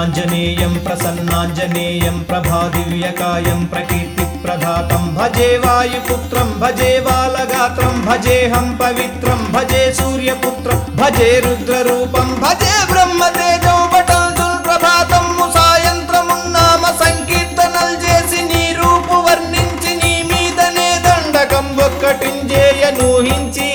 ప్రసన్నాంజనేయం ప్రసన్నాంజనేయం ప్రభాదివ్యకాయం ప్రకీర్తి ప్రధాతం భజే వాయుపుత్రం భజే బాలగాత్రం భజేహం పవిత్రం భజే సూర్యపుత్రం భజే రుద్రరూపం భజే బ్రహ్మతేజో బటల్దుల్ ప్రభాతం సాయంత్రమున్నామ సంకీర్తనలు చేసి నీ రూపు వర్ణించి నీ మీదనే దండకం ఒక్కటింజేయ నూహించి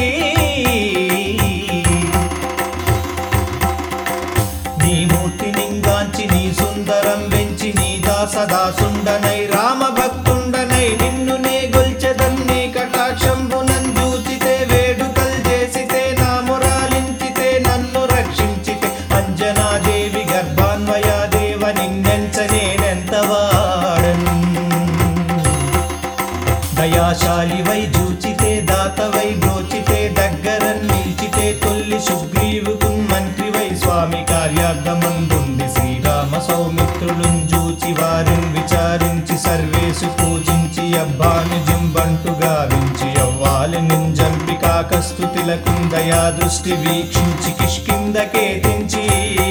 నీ మూర్తి నింగాంచి నీ సుందరం వెంచి నీ దాసదాసుండనై రామ భక్తుండనై నిన్ను నే గొల్చెదన్ని కటాక్షంబునందూచితే వేడుకల్ చేసితే నా మురాలించితే నన్ను రక్షించితే అంజనాదేవి గర్భాన్వయా దేవ నిన్నెంచనేనెంత వాడను దయాశాలి వై జూచితే దాతవై బ్రోచితే దగ్గర నిలిచితే తొల్లి సుగ్రీవుకు మంత్రి వై స్వామి కార్యార్థమందుండి శ్రీరామ సౌమిత్రులున్ జూచి వారిని విచారించి సర్వేసు పూజించి అబ్బాను జింబంటు గావించి అవ్వాలి నింజంపి కాకస్తుతిలకు దయా దృష్టి వీక్షించి కిష్కిందకే దించి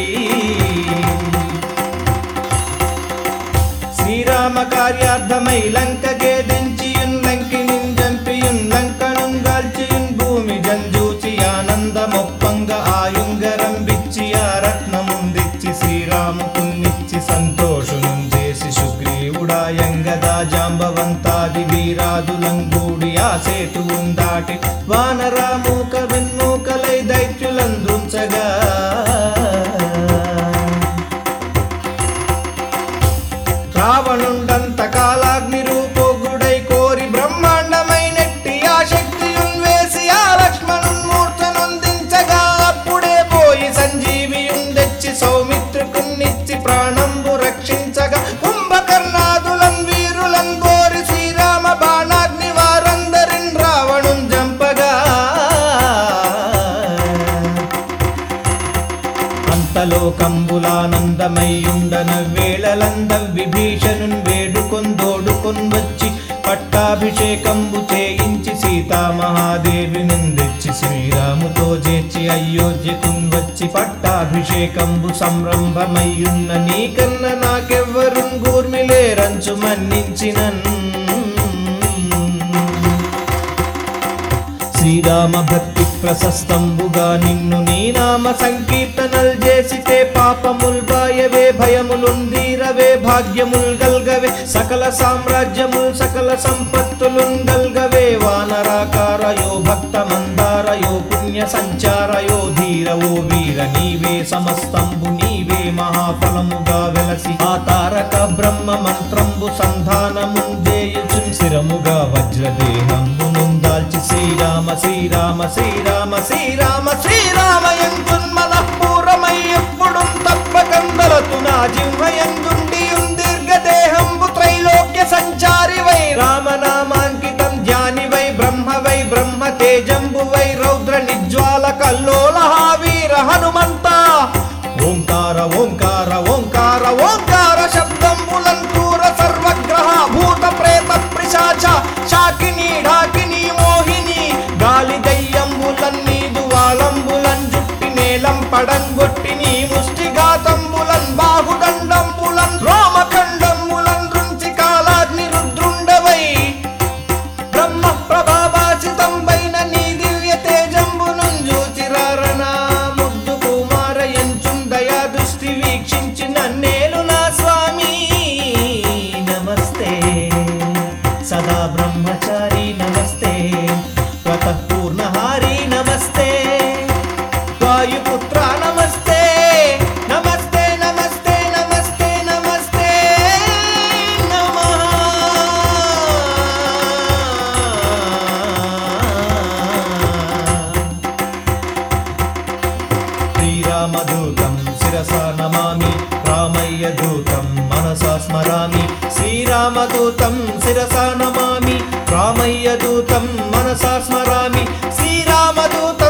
శ్రీరామ కార్యార్థమై లంకకే దించియున్ లంకినిన్ జంపియున్ లంకనున్ గాల్చియున్ భూమి జంజూచి ఆనందమొప్పంగ ఆయుంగరం బిచ్చి ఆ రత్నముందిచ్చి శ్రీరాముకున్నిచ్చి సంతోషును చేసి సుగ్రీవుడాయంగదా జాంబవంతాది వీరాదులంగూడి ఆ సేతువుం దాటి వానరామూక వెన్నూకలై దైత్యులందుంచగా రావణుండంత కాలాగ్ని రూపోగుడై కోరి బ్రహ్మాండమైనట్టి ఆ శక్తియున్ వేసి ఆ లక్ష్మణున్ మూర్తనొందించగా అప్పుడే పోయి సంజీవియున్ తెచ్చి సౌమిత్రుకున్నిచ్చి ప్రాణంబు రక్షించగా కుంభకర్ణాదులన్ వీరులన్ కోరి శ్రీరామ బాణాగ్ని వారందరిన్ రావణున్ జంపగా అంతలోకంబులానందమయ్యుండన వేళలంద విభీషణున్ వేడుకొందోడుకొన్ వచ్చి పట్టాభిషేకంబు చేయించి సీతామహాదేవి తెచ్చి శ్రీరాముతో చేర్చి అయోధ్యకున్ వచ్చి పట్టాభిషేకంబు సంరంభమయ్యున్న నీకన్న నాకెవ్వరున్ గూర్మిలేరంచు మన్నించినన్ శ్రీరామ భక్తి ప్రశస్తంబుగా నిన్ను నీ నామ సంకీర్తనల్ చేసితే పాపముల్ బాయవే భయములుందీరవే భాగ్యముల్ గల్గవే సకల సామ్రాజ్యముల్ సకల సంపత్తులున్ గల్గవే వానరాకారయో భక్త మందారయో పుణ్య సంచారయో ధీరవో వీర నీవే సమస్తంబు నీవే మహాఫలముగా వెలసి ఆ తారక బ్రహ్మ మంత్రంబు సంధానముందేయుచున్ శిరముగా వజ్రదేహంబును దాల్చి శ్రీరామ శ్రీరామ శ్రీరామ శ్రీరామ శ్రీరామ ఎంతున్మద పూరమై ఎప్పుడు తప్పకందలతు నా జిహ్వయందుండి దీర్ఘదేహంబు త్రైలోక్య సంచారి వై రామనామాంకితం ధ్యాని వై బ్రహ్మ వై బ్రహ్మ తేజంబు వై రౌద్ర నిజ్వాల కల్లోల వీర హనుమంత ఓంకార ఓంకార ఓంకార ఓంకార శబ్దంబులన్ క్రూర సర్వగ్రహ భూత ప్రేత పిశాచ శాకిని ఢాకిని మోహిని గాలి దయ్యంబులన్ నీదు వాలంబులన్ జుట్టి నేలం పడంగొట్టి నీ ముష్టిఘాతంబులన్ బాహుదండంబులన్ రోమఖండంబులన్ రుంచి కాలాగ్ని రుద్రుండవై బ్రహ్మ ప్రభావాసితంబైన నీ దివ్య తేజంబునుంజూచిరారనా ముద్దు కుమార ఎంచున్ దయా దృష్టి వీక్షించి నన్నేలు నా స్వామి నమస్తే సదా బ్రహ్మచారి నమస్తే స్వతః పూర్ణహారి నమస్తే వాయుపుత్ర నమస్తే నమస్తే నమస్తే నమస్తే నమస్తే నమః శ్రీరామదూతం శిరసా నమామి రామయ్య దూతం మనసా స్మరామి శ్రీరామదూతం శిరసా నమామి రామయ్య దూతం మనసా స్మరామి శ్రీరామదూతం